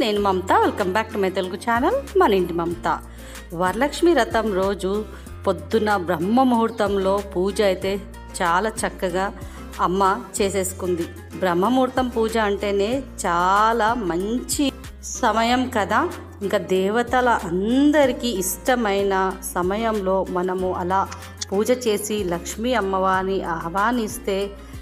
నేను Mamatha welcome back to my Telugu channel మన ఇంటి మమత వరలక్ష్మి రథం రోజు పొద్దున బ్రహ్మ ముహూర్తంలో పూజ అయితే చాలా చక్కగా అమ్మ చేసేసుకుంది బ్రహ్మముహూర్తం పూజ అంటేనే చాలా మంచి సమయం కదా ఇంకా దేవతల అందరికీ ఇష్టమైన సమయంలో మనము అలా పూజ చేసి లక్ష్మీ అమ్మవారిని ఆహ్వానిస్తే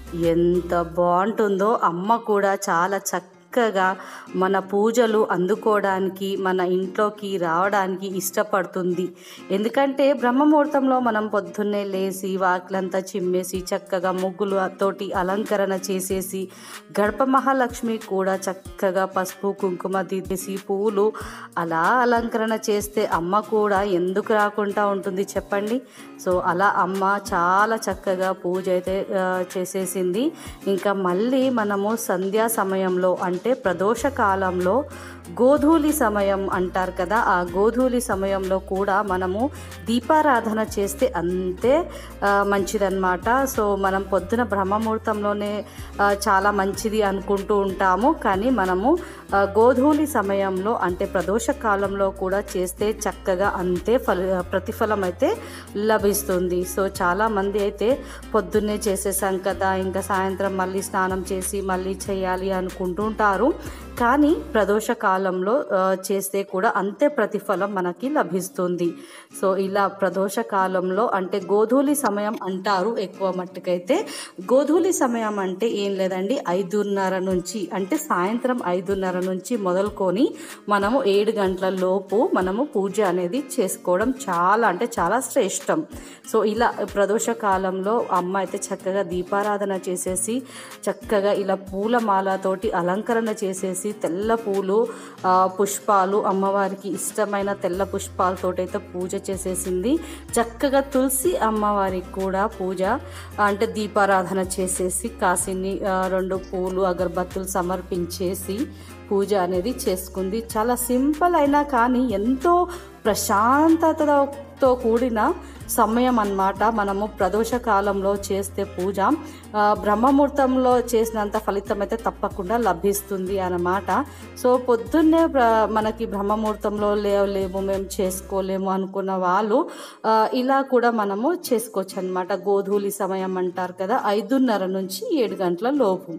ఎంత బాగుంటుందో అమ్మ కూడా చాలా చక్కగా మన పూజలు అందుకోవడానికి మన ఇంట్లోకి రావడానికి ఇష్టపడుతుంది ఎందుకంటే బ్రహ్మముహూర్తంలో మనం పొద్దున్నే లేచి వాకిలంతా చిమ్మేసి చక్కగా ముగ్గులు తోటి అలంకరణ చేసేసి గడప మహాలక్ష్మి కూడా చక్కగా పసుపు కుంకుమ దిద్దేసి పువ్వులు అలా అలంకరణ చేస్తే అమ్మ కూడా ఎందుకు రాకుండా ఉంటుంది చెప్పండి సో అలా అమ్మ చాలా చక్కగా పూజ అయితే ఆ, చేసేసింది ఇంకా మళ్ళీ మనము సంధ్యా సమయంలో అంటే ప్రదోష కాలంలో గోధూలి సమయం అంటారు కదా ఆ గోధూలి సమయంలో కూడా మనము దీపారాధన చేస్తే అంతే ఆ, మంచిదన్నమాట సో మనం పొద్దున బ్రహ్మముహూర్తంలోనే ఆ, చాలా మంచిది అనుకుంటూ ఉంటాము కానీ మనము ఆ, గోధూలి సమయంలో అంటే ప్రదోష కాలంలో కూడా చేస్తే చక్కగా అంతే ఫల ప్రతిఫలం అయితే లభిస్తుంది సో చాలామంది అయితే పొద్దున్నే చేసేసాం కదా ఇంకా సాయంత్రం మళ్ళీ స్నానం చేసి మళ్ళీ చేయాలి అనుకుంటుంటారు కానీ ప్రదోష కాలంలో ఆ, చేస్తే కూడా అంతే ప్రతిఫలం మనకి లభిస్తుంది సో ఇలా ప్రదోష కాలంలో అంటే గోధూలి సమయం అంటారు ఎక్కువ మట్టుకైతే గోధూలి సమయం అంటే ఏం లేదండి ఐదున్నర నుంచి అంటే సాయంత్రం ఐదున్నర నుంచి మొదలుకొని మనము ఏడు గంటల లోపు మనము పూజ అనేది చేసుకోవడం చాలా అంటే చాలా శ్రేష్టం సో ఇలా ప్రదోష కాలంలో అమ్మ అయితే చక్కగా దీపారాధన చేసేసి చక్కగా ఇలా పూలమాలతోటి అలంకరణ చేసేసి తెల్ల పూలు ఆ, పుష్పాలు అమ్మవారికి ఇష్టమైన తెల్ల పుష్పాలతోటైతే పూజ చేసేసింది చక్కగా తులసి అమ్మవారికి కూడా పూజ అంటే దీపారాధన చేసేసి కాసిని ఆ, రెండు పూలు అగరబత్తులు సమర్పించేసి పూజ అనేది చేసుకుంది చాలా సింపుల్ అయినా కానీ ఎంతో ప్రశాంతతతో కూడిన సమయం అన్నమాట మనము ప్రదోష కాలంలో చేస్తే పూజ ఆ, బ్రహ్మముహూర్తంలో చేసినంత ఫలితం అయితే తప్పకుండా లభిస్తుంది అన్నమాట సో పొద్దున్నే ప్ర- మనకి బ్రహ్మముహూర్తంలో లేవలేము మేము చేసుకోలేము అనుకున్న వాళ్ళు ఆ, ఇలా కూడా మనము చేసుకోవచ్చు అనమాట గోధూలి సమయం అంటారు కదా ఐదున్నర నుంచి ఏడు గంటల లోపు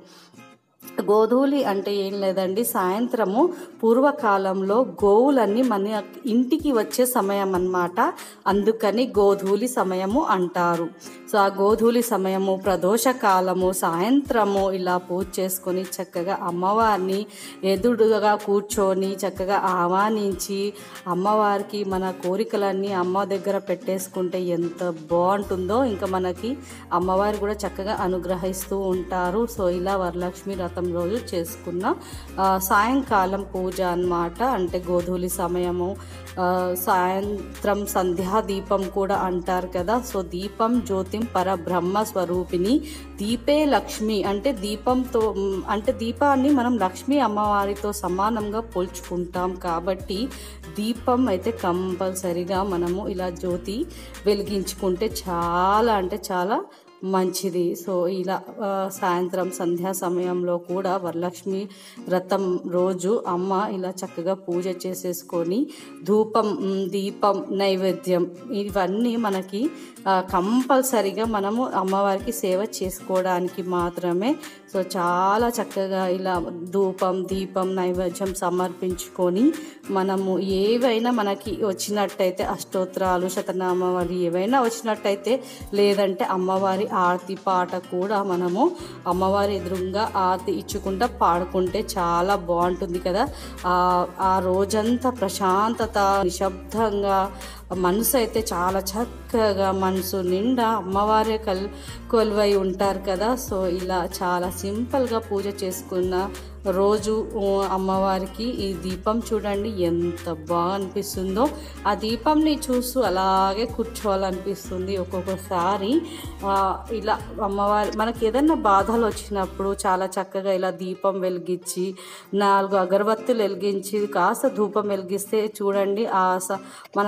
గోధూలి అంటే ఏం లేదండి సాయంత్రము పూర్వకాలంలో గోవులన్నీ మన ఇంటికి వచ్చే సమయం అన్నమాట అందుకని గోధూలి సమయము అంటారు సో ఆ గోధూలి సమయము ప్రదోష కాలము సాయంత్రము ఇలా పూజ చేసుకొని చక్కగా అమ్మవారిని ఎదురుగా కూర్చొని చక్కగా ఆహ్వానించి అమ్మవారికి మన కోరికలన్నీ అమ్మ దగ్గర పెట్టేసుకుంటే ఎంత బాగుంటుందో ఇంకా మనకి అమ్మవారు కూడా చక్కగా అనుగ్రహిస్తూ ఉంటారు సో ఇలా వరలక్ష్మి వ్రతం రోజు చేసుకున్న ఆ, సాయంకాలం పూజ అన్నమాట అంటే గోధూలి సమయము ఆ, సాయంత్రం సంధ్యా దీపం కూడా అంటారు కదా సో దీపం జ్యోతిం పరబ్రహ్మ స్వరూపిణి దీపే లక్ష్మి అంటే దీపంతో మ్, అంటే దీపాన్ని మనం లక్ష్మీ అమ్మవారితో సమానంగా పోల్చుకుంటాం కాబట్టి దీపం అయితే కంపల్సరిగా మనము ఇలా జ్యోతి వెలిగించుకుంటే చాలా అంటే చాలా మంచిది సో ఇలా ఆ, సాయంత్రం సంధ్యా సమయంలో కూడా వరలక్ష్మి వ్రతం రోజు అమ్మ ఇలా చక్కగా పూజ చేసేసుకొని ధూపం మ్, దీపం నైవేద్యం ఇవన్నీ మనకి ఆ, కంపల్సరిగా మనము అమ్మవారికి సేవ చేసుకోవడానికి మాత్రమే సో చాలా చక్కగా ఇలా ధూపం దీపం నైవేద్యం సమర్పించుకొని మనము ఏవైనా మనకి వచ్చినట్టయితే అష్టోత్తరాలు శతనామావళి ఏవైనా వచ్చినట్టయితే లేదంటే అమ్మవారి ఆరతి పాట కూడా మనము అమ్మవారి ఎదురుగా ఆరతి ఇచ్చుకుంటా పాడుకుంటే చాలా బాగుంటుంది కదా ఆ ఆ రోజంతా ప్రశాంతత నిశ్శబ్దంగా మనసు అయితే చాలా చక్కగా మనసు నిండా అమ్మవారే కల్ కొలువై ఉంటారు కదా సో ఇలా చాలా సింపుల్గా పూజ చేసుకున్న రోజు ఊ, అమ్మవారికి ఈ దీపం చూడండి ఎంత బాగా అనిపిస్తుందో ఆ దీపంని చూస్తూ అలాగే కూర్చోవాలనిపిస్తుంది ఒక్కొక్కసారి ఆ, ఇలా అమ్మవారి మనకి ఏదైనా బాధలు వచ్చినప్పుడు చాలా చక్కగా ఇలా దీపం వెలిగించి నాలుగు అగరబత్తులు వెలిగించి కాస్త ధూపం వెలిగిస్తే చూడండి ఆ స- మన లోపల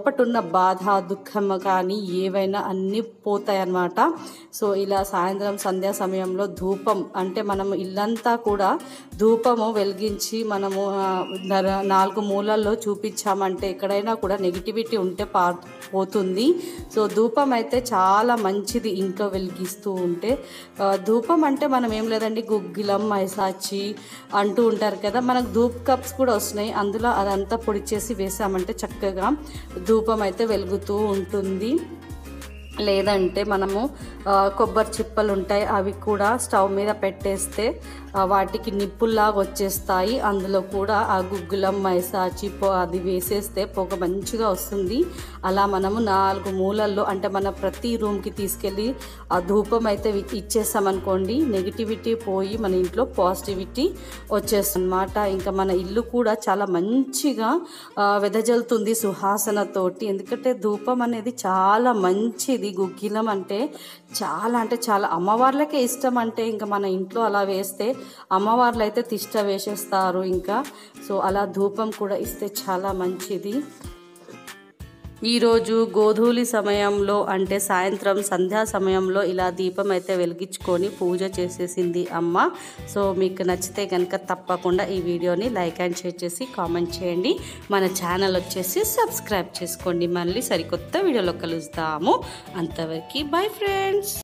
లోపట ఉన్న బాధ దుఃఖం కానీ ఏవైనా అన్నీ పోతాయి అన్నమాట సో ఇలా సాయంత్రం సంధ్యా సమయంలో ధూపం అంటే మనం ఇల్లంతా కూడా ధూపము వెలిగించి మనము ఆ, నర- నాలుగు మూలల్లో చూపించామంటే ఎక్కడైనా కూడా నెగిటివిటీ ఉంటే పా పోతుంది సో ధూపం అయితే చాలా మంచిది ఇంట్లో వెలిగిస్తూ ఉంటే ఆ, ధూపం అంటే మనం ఏం లేదండి గుగ్గిలం మైసాచి అంటూ ఉంటారు కదా మనకు ధూప్ కప్స్ కూడా వస్తున్నాయి అందులో అదంతా పొడి చేసి వేసామంటే చక్కగా ధూపం అయితే వెలుగుతూ ఉంటుంది లేదంటే మనము ఆ, కొబ్బరి చిప్పలు ఉంటాయి అవి కూడా స్టవ్ మీద పెట్టేస్తే ఆ, వాటికి నిప్పుల్లాగా వచ్చేస్తాయి అందులో కూడా ఆ గుగ్గులం మైసాచి పొ అది వేసేస్తే పొగ మంచిగా వస్తుంది అలా మనము నాలుగు మూలల్లో అంటే మన ప్రతి రూమ్కి తీసుకెళ్ళి ఆ ధూపం అయితే వి- ఇచ్చేసామనుకోండి నెగిటివిటీ పోయి మన ఇంట్లో పాజిటివిటీ వచ్చేస్తుందన్నమాట ఇంకా మన ఇల్లు కూడా చాలా మంచిగా ఆ, వెదజల్లుతుంది సుహాసనతోటి ఎందుకంటే ధూపం అనేది చాలా మంచిది గుగ్గిలం అంటే చాలా అంటే చాలా అమ్మవార్లకే ఇష్టం అంటే ఇంకా మన ఇంట్లో అలా వేస్తే అమ్మవార్లు అయితే తిష్ట వేసేస్తారు ఇంకా సో అలా ధూపం కూడా ఇస్తే చాలా మంచిది ఈరోజు గోధూలి సమయంలో అంటే సాయంత్రం సంధ్యా సమయంలో ఇలా దీపం అయితే వెలిగించుకొని పూజ చేసేసింది అమ్మ సో మీకు నచ్చితే కనుక తప్పకుండా ఈ వీడియోని లైక్ అండ్ షేర్ చేసి కామెంట్ చేయండి మన ఛానల్ వచ్చేసి సబ్స్క్రైబ్ చేసుకోండి మళ్ళీ సరికొత్త వీడియోలో కలుస్తాము అంతవరకు బై ఫ్రెండ్స్